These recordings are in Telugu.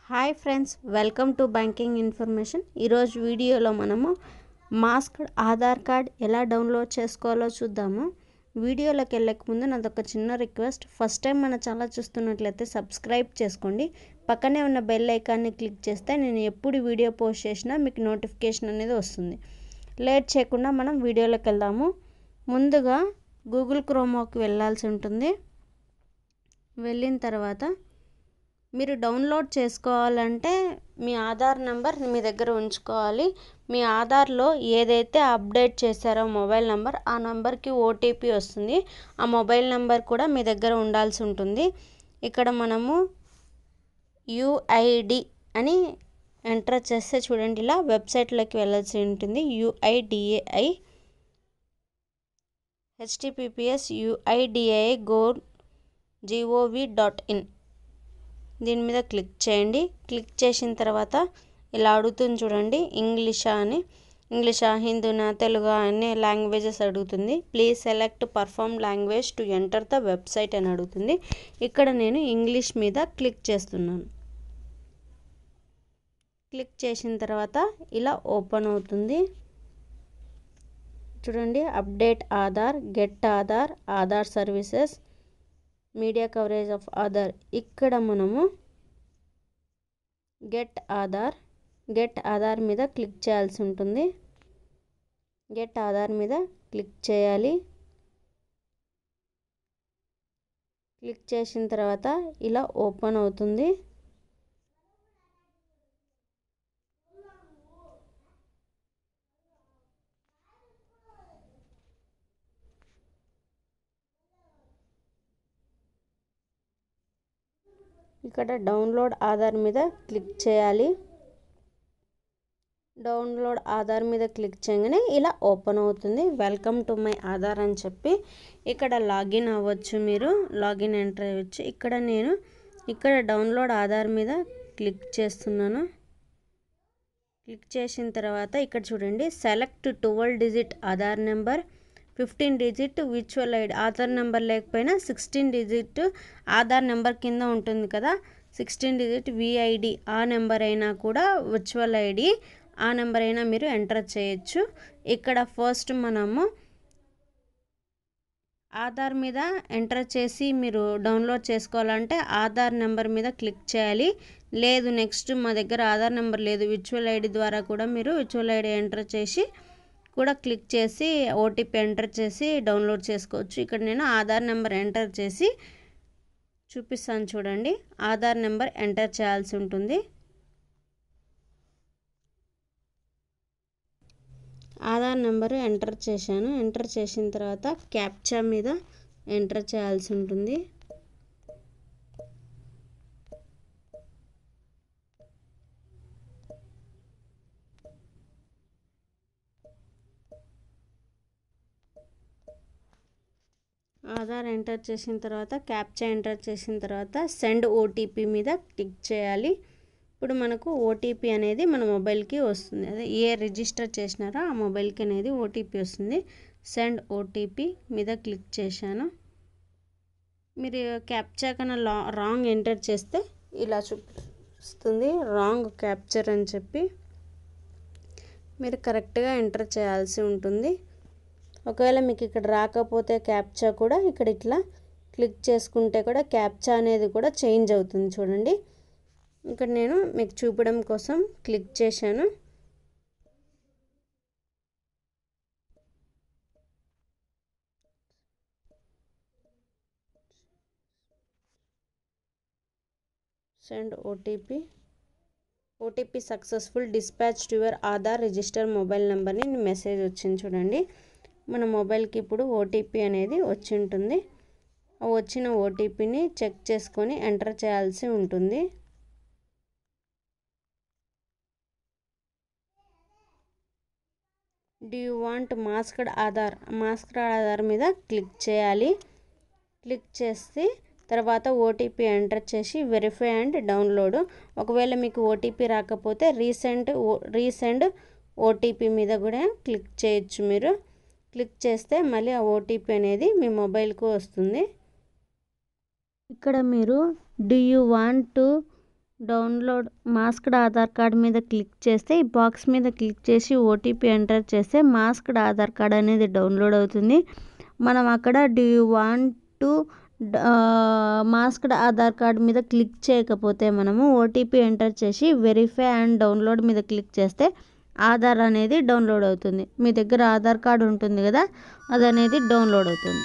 hi friends welcome to banking information ఈరోజు వీడియోలో మనము మాస్క్ ఆధార్ కార్డ్ ఎలా డౌన్లోడ్ చేసుకోవాలో చూద్దాము వీడియోలోకి వెళ్ళక ముందు నాది ఒక చిన్న రిక్వెస్ట్ ఫస్ట్ టైం మన ఛానల్ చూస్తున్నట్లయితే సబ్స్క్రైబ్ చేసుకోండి పక్కనే ఉన్న బెల్ ఐకాన్ని క్లిక్ చేస్తే నేను ఎప్పుడు వీడియో పోస్ట్ చేసినా మీకు నోటిఫికేషన్ అనేది వస్తుంది లేట్ చేయకుండా మనం వీడియోలోకి వెళ్దాము ముందుగా గూగుల్ క్రోమోకి వెళ్ళాల్సి ఉంటుంది వెళ్ళిన తర్వాత మీరు డౌన్లోడ్ చేసుకోవాలంటే మీ ఆధార్ నెంబర్ మీ దగ్గర ఉంచుకోవాలి మీ ఆధార్లో ఏదైతే అప్డేట్ చేశారో మొబైల్ నెంబర్ ఆ నెంబర్కి ఓటీపీ వస్తుంది ఆ మొబైల్ నెంబర్ కూడా మీ దగ్గర ఉండాల్సి ఉంటుంది ఇక్కడ మనము యుఐడి అని ఎంటర్ చేస్తే చూడండి ఇలా వెబ్సైట్లోకి వెళ్ళాల్సి ఉంటుంది UIDAI HTTPS UIDAI go GOV dot in దీని మీద క్లిక్ చేయండి క్లిక్ చేసిన తర్వాత ఇలా అడుగుతుంది చూడండి ఇంగ్లీషా అని ఇంగ్లీషా హిందూనా తెలుగు అన్ని లాంగ్వేజెస్ అడుగుతుంది please select perform language to enter the website అని అడుగుతుంది ఇక్కడ నేను ఇంగ్లీష్ మీద క్లిక్ చేస్తున్నాను క్లిక్ చేసిన తర్వాత ఇలా ఓపెన్ అవుతుంది చూడండి update Aadhaar get Aadhaar Aadhaar services media coverage of Aadhaar ఇక్కడ మనము గెట్ ఆధార్ గెట్ ఆధార్ మీద క్లిక్ చేయాల్సి ఉంటుంది గెట్ ఆధార్ మీద క్లిక్ చేయాలి క్లిక్ చేసిన తర్వాత ఇలా ఓపెన్ అవుతుంది ఇక్కడ డౌన్లోడ్ ఆధార్ మీద క్లిక్ చేయాలి డౌన్లోడ్ ఆధార్ మీద క్లిక్ చేయగానే ఇలా ఓపెన్ అవుతుంది వెల్కమ్ టు మై ఆధార్ అని చెప్పి ఇక్కడ లాగిన్ అవ్వచ్చు మీరు లాగిన్ ఎంటర్ అవ్వచ్చు ఇక్కడ నేను ఇక్కడ డౌన్లోడ్ ఆధార్ మీద క్లిక్ చేస్తున్నాను క్లిక్ చేసిన తర్వాత ఇక్కడ చూడండి select twelve digit Aadhaar number fifteen digit virtual ID Aadhaar number లేకపోయినా సిక్స్టీన్ డిజిట్ ఆధార్ నెంబర్ కింద ఉంటుంది కదా సిక్స్టీన్ డిజిట్ విఐడి ఆ నెంబర్ అయినా కూడా విర్చువల్ ఐడి ఆ నెంబర్ అయినా మీరు ఎంటర్ చేయొచ్చు ఇక్కడ ఫస్ట్ మనము ఆధార్ మీద ఎంటర్ చేసి మీరు డౌన్లోడ్ చేసుకోవాలంటే ఆధార్ నెంబర్ మీద క్లిక్ చేయాలి లేదు నెక్స్ట్ మా దగ్గర ఆధార్ నెంబర్ లేదు విర్చువల్ ఐడి ద్వారా కూడా మీరు విర్చువల్ ఐడి ఎంటర్ చేసి కూడా క్లిక్ చేసి ఓటీపీ ఎంటర్ చేసి డౌన్లోడ్ చేసుకోవచ్చు ఇక్కడ నేను ఆధార్ నెంబర్ ఎంటర్ చేసి చూపిస్తాను చూడండి ఆధార్ నెంబర్ ఎంటర్ చేయాల్సి ఉంటుంది ఆధార్ నెంబరు ఎంటర్ చేశాను ఎంటర్ చేసిన తర్వాత క్యాప్చా మీద ఎంటర్ చేయాల్సి ఉంటుంది ఆధార్ ఎంటర్ చేసిన తర్వాత క్యాప్చా ఎంటర్ చేసిన తర్వాత సెండ్ ఓటీపీ మీద క్లిక్ చేయాలి ఇప్పుడు మనకు ఓటీపీ అనేది మన మొబైల్కి వస్తుంది అదే ఏ రిజిస్టర్ చేసినారో ఆ మొబైల్కి అనేది ఓటీపీ వస్తుంది సెండ్ ఓటీపీ మీద క్లిక్ చేశాను మీరు క్యాప్చా కన్నా లా రాంగ్ ఎంటర్ చేస్తే ఇలా చూపిస్తుంది రాంగ్ క్యాప్చర్ అని చెప్పి మీరు కరెక్ట్గా ఎంటర్ చేయాల్సి ఉంటుంది ఒకవేళ మీకు ఇక్కడ రాకపోతే క్యాప్చా కూడా ఇక్కడ ఇట్లా క్లిక్ చేసుకుంటే కూడా క్యాప్చా అనేది కూడా చేంజ్ అవుతుంది చూడండి ఇక్కడ నేను మీకు చూపడం కోసం క్లిక్ చేశాను send OTP OTP successful dispatch to your Aadhaar register mobile నెంబర్ని మెసేజ్ వచ్చింది చూడండి మన మొబైల్కి ఇప్పుడు ఓటీపీ అనేది వచ్చి ఉంటుంది ఆ వచ్చిన ఓటీపీని చెక్ చేసుకొని ఎంటర్ చేయాల్సి ఉంటుంది do you want masked Aadhaar masked Aadhaar మీద క్లిక్ చేయాలి క్లిక్ చేస్తే తర్వాత ఓటీపీ ఎంటర్ చేసి వెరిఫై అండ్ డౌన్లోడ్ ఒకవేళ మీకు ఓటీపీ రాకపోతే రీసెంట్ రీసెండ్ ఓటీపీ మీద కూడా క్లిక్ చేయొచ్చు మీరు క్లిక్ చేస్తే మళ్ళీ ఆ ఓటీపీ అనేది మీ మొబైల్కు వస్తుంది ఇక్కడ మీరు do you want to download masked Aadhaar card మీద క్లిక్ చేస్తే ఈ బాక్స్ మీద క్లిక్ చేసి ఓటీపీ ఎంటర్ చేస్తే మాస్క్డ్ ఆధార్ కార్డ్ అనేది డౌన్లోడ్ అవుతుంది మనం అక్కడ do you want to masked Aadhaar card మీద క్లిక్ చేయకపోతే మనము ఓటీపీ ఎంటర్ చేసి వెరిఫై అండ్ డౌన్లోడ్ మీద క్లిక్ చేస్తే ఆధార్ అనేది డౌన్లోడ్ అవుతుంది మీ దగ్గర ఆధార్ కార్డు ఉంటుంది కదా అది అనేది డౌన్లోడ్ అవుతుంది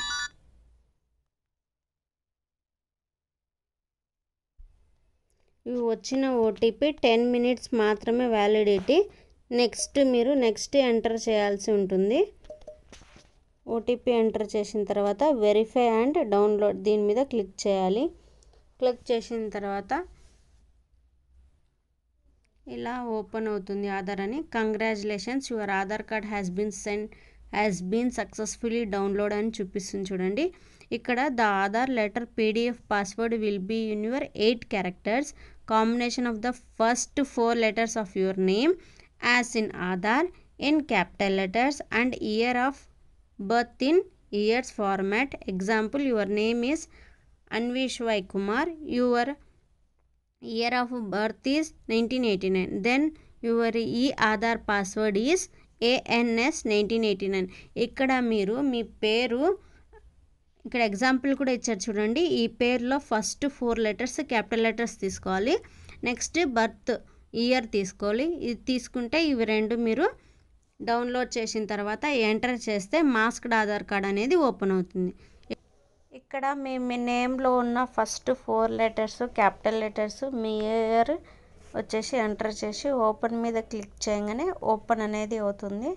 ఇవి వచ్చిన ఓటీపీ టెన్ మినిట్స్ మాత్రమే వ్యాలిడిటీ నెక్స్ట్ మీరు నెక్స్ట్ ఎంటర్ చేయాల్సి ఉంటుంది ఓటీపీ ఎంటర్ చేసిన తర్వాత వెరిఫై అండ్ డౌన్లోడ్ దీని మీద క్లిక్ చేయాలి క్లిక్ చేసిన తర్వాత ఇలా ఓపెన్ అవుతుంది ఆధార్ అని congratulations your Aadhaar card has been send has been successfully download అని చూపిస్తుంది చూడండి ఇక్కడ the Aadhaar letter PDF password will be in your eight characters combination of the first four letters of your name as in Aadhaar in capital letters and year of birth in years format example your name is anvish y kumar your year of birth is 1989 then your e Aadhaar password is ANS nineteen eighty nine ఇక్కడ మీరు మీ పేరు ఇక్కడ ఎగ్జాంపుల్ కూడా ఇచ్చారు చూడండి ఈ పేరులో first four letters capital letters తీసుకోవాలి నెక్స్ట్ బర్త్ ఇయర్ తీసుకోవాలి ఇది తీసుకుంటే ఇవి రెండు మీరు డౌన్లోడ్ చేసిన తర్వాత ఎంటర్ చేస్తే మాస్క్డ్ ఆధార్ కార్డ్ అనేది ఓపెన్ అవుతుంది ఇక్కడ మీ మీ నేమ్లో ఉన్న first four letters capital letters మీ ఇయర్ వచ్చేసి ఎంటర్ చేసి ఓపెన్ మీద క్లిక్ చేయగానే ఓపెన్ అనేది అవుతుంది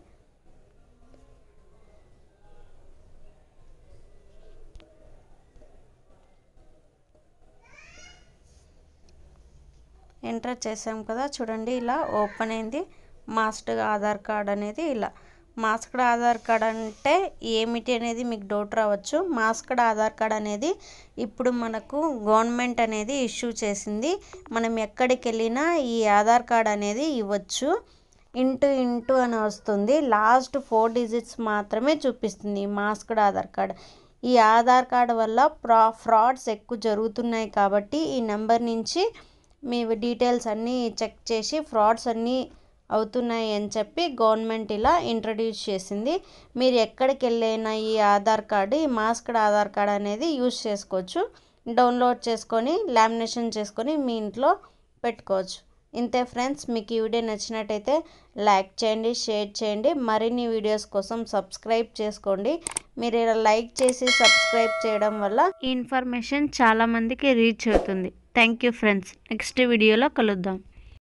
ఎంటర్ చేసాం కదా చూడండి ఇలా ఓపెన్ అయింది మాస్క్డ్ ఆధార్ కార్డ్ అనేది ఇలా మాస్క్డ్ ఆధార్ కార్డ్ అంటే ఏమిటి అనేది మీకు డౌట్ రావచ్చు మాస్క్డ్ ఆధార్ కార్డ్ అనేది ఇప్పుడు మనకు గవర్నమెంట్ అనేది ఇష్యూ చేసింది మనం ఎక్కడికి వెళ్ళినా ఈ ఆధార్ కార్డ్ అనేది ఇవ్వచ్చు ఇంటూ ఇంటూ అని వస్తుంది లాస్ట్ ఫోర్ డిజిట్స్ మాత్రమే చూపిస్తుంది ఈ మాస్క్డ్ ఆధార్ కార్డ్ ఈ ఆధార్ కార్డ్ వల్ల ప్రా ఫ్రాడ్స్ ఎక్కువ జరుగుతున్నాయి కాబట్టి ఈ నెంబర్ నుంచి మీ డీటెయిల్స్ అన్నీ చెక్ చేసి ఫ్రాడ్స్ అన్నీ అవుతున్నాయి అని చెప్పి గవర్నమెంట్ ఇలా ఇంట్రడ్యూస్ చేసింది మీరు ఎక్కడికి వెళ్ళైనా ఈ ఆధార్ కార్డు ఈ మాస్క్డ్ ఆధార్ కార్డ్ అనేది యూజ్ చేసుకోవచ్చు డౌన్లోడ్ చేసుకొని లామినేషన్ చేసుకొని మీ ఇంట్లో పెట్టుకోవచ్చు ఇంతే ఫ్రెండ్స్ మీకు ఈ వీడియో నచ్చినట్టయితే లైక్ చేయండి షేర్ చేయండి మరిన్ని వీడియోస్ కోసం సబ్స్క్రైబ్ చేసుకోండి మీరు ఇలా లైక్ చేసి సబ్స్క్రైబ్ చేయడం వల్ల ఈ ఇన్ఫర్మేషన్ చాలామందికి రీచ్ అవుతుంది థ్యాంక్ యూ ఫ్రెండ్స్ నెక్స్ట్ వీడియోలో కలుద్దాం